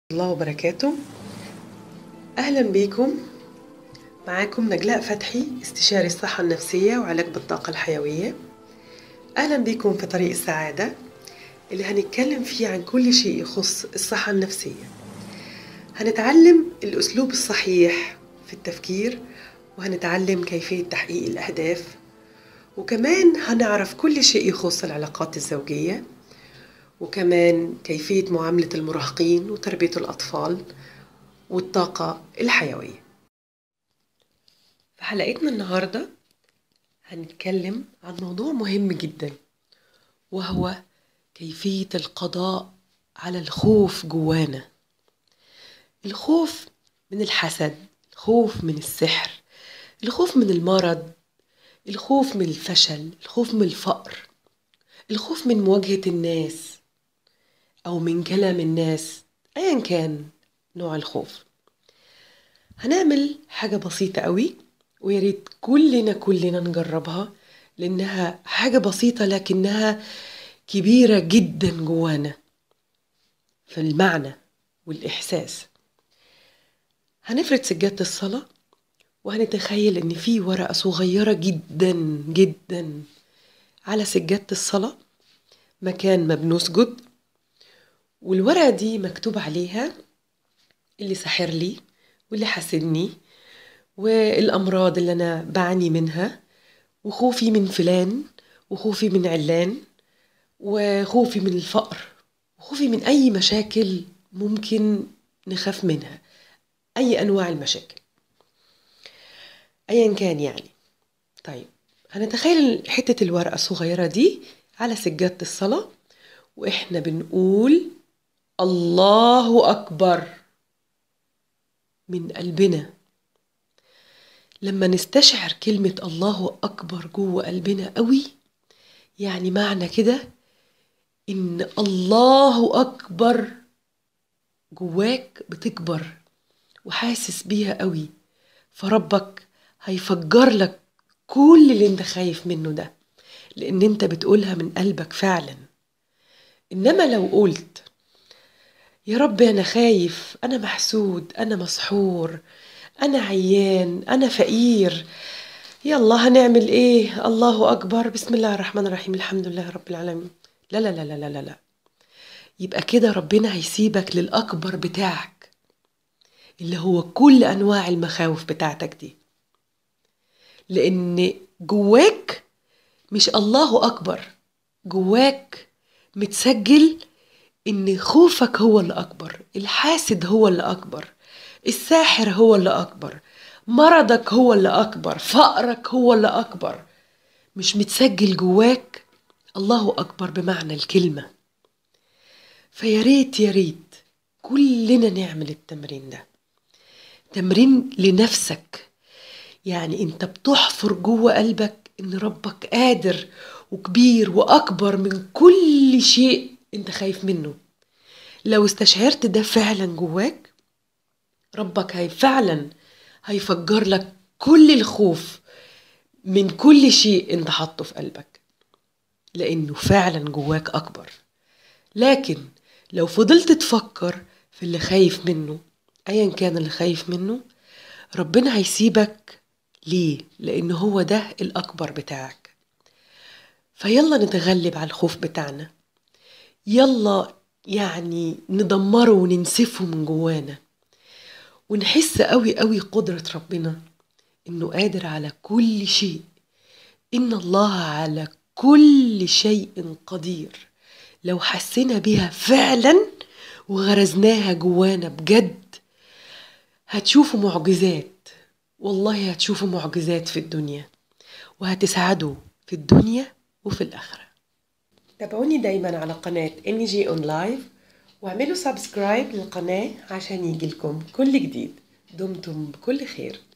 الله وبركاته أهلا بيكم معاكم نجلاء فتحي استشاري الصحة النفسية وعلاج بالطاقة الحيوية أهلا بيكم في طريق السعادة اللي هنتكلم فيه عن كل شيء يخص الصحة النفسية هنتعلم الأسلوب الصحيح في التفكير وهنتعلم كيفية تحقيق الأهداف وكمان هنعرف كل شيء يخص العلاقات الزوجية وكمان كيفية معاملة المراهقين وتربية الأطفال والطاقة الحيوية في حلقتنا النهاردة هنتكلم عن موضوع مهم جدا وهو كيفية القضاء على الخوف جوانا الخوف من الحسد الخوف من السحر الخوف من المرض الخوف من الفشل الخوف من الفقر الخوف من مواجهة الناس أو من كلام الناس أيا كان نوع الخوف هنعمل حاجة بسيطة قوي وياريت كلنا كلنا نجربها لأنها حاجة بسيطة لكنها كبيرة جدا جوانا في المعنى والإحساس هنفرد سجادة الصلاة وهنتخيل إن في ورقة صغيرة جدا جدا على سجادة الصلاة مكان ما بنسجد والورقة دي مكتوب عليها اللي ساحر لي واللي حاسدني والأمراض اللي أنا بعاني منها وخوفي من فلان وخوفي من علان وخوفي من الفقر وخوفي من أي مشاكل ممكن نخاف منها أي أنواع المشاكل أيا كان يعني طيب هنتخيل حتة الورقة الصغيرة دي على سجادة الصلاة وإحنا بنقول الله أكبر من قلبنا لما نستشعر كلمة الله أكبر جوه قلبنا قوي يعني معنى كده إن الله أكبر جواك بتكبر وحاسس بيها قوي فربك هيفجر لك كل اللي انت خايف منه ده لان انت بتقولها من قلبك فعلا انما لو قلت يا رب انا خايف انا محسود انا مسحور انا عيان انا فقير يلا هنعمل ايه الله اكبر بسم الله الرحمن الرحيم الحمد لله رب العالمين لا لا لا لا لا لا يبقى كده ربنا هيسيبك للاكبر بتاعك اللي هو كل انواع المخاوف بتاعتك دي لان جواك مش الله اكبر جواك متسجل ان خوفك هو اللي اكبر الحاسد هو اللي اكبر الساحر هو اللي اكبر مرضك هو اللي اكبر فقرك هو اللي اكبر مش متسجل جواك الله اكبر بمعنى الكلمه فيا ريت يا ريت كلنا نعمل التمرين ده تمرين لنفسك يعني انت بتحفر جوه قلبك ان ربك قادر وكبير واكبر من كل شيء انت خايف منه لو استشعرت ده فعلا جواك ربك هي فعلا هيفجر لك كل الخوف من كل شيء انت حاطه في قلبك لانه فعلا جواك اكبر لكن لو فضلت تفكر في اللي خايف منه ايا كان اللي خايف منه ربنا هيسيبك ليه لان هو ده الاكبر بتاعك فيلا نتغلب على الخوف بتاعنا يلا يعني ندمره وننسفه من جوانا ونحس قوي قوي قدرة ربنا انه قادر على كل شيء ان الله على كل شيء قدير لو حسينا بيها فعلا وغرزناها جوانا بجد هتشوفوا معجزات والله هتشوفوا معجزات في الدنيا وهتسعدوا في الدنيا وفي الآخرة تابعوني دايما على قناة اني جي اون لايف واعملوا سبسكرايب للقناة عشان يجيلكم كل جديد دمتم بكل خير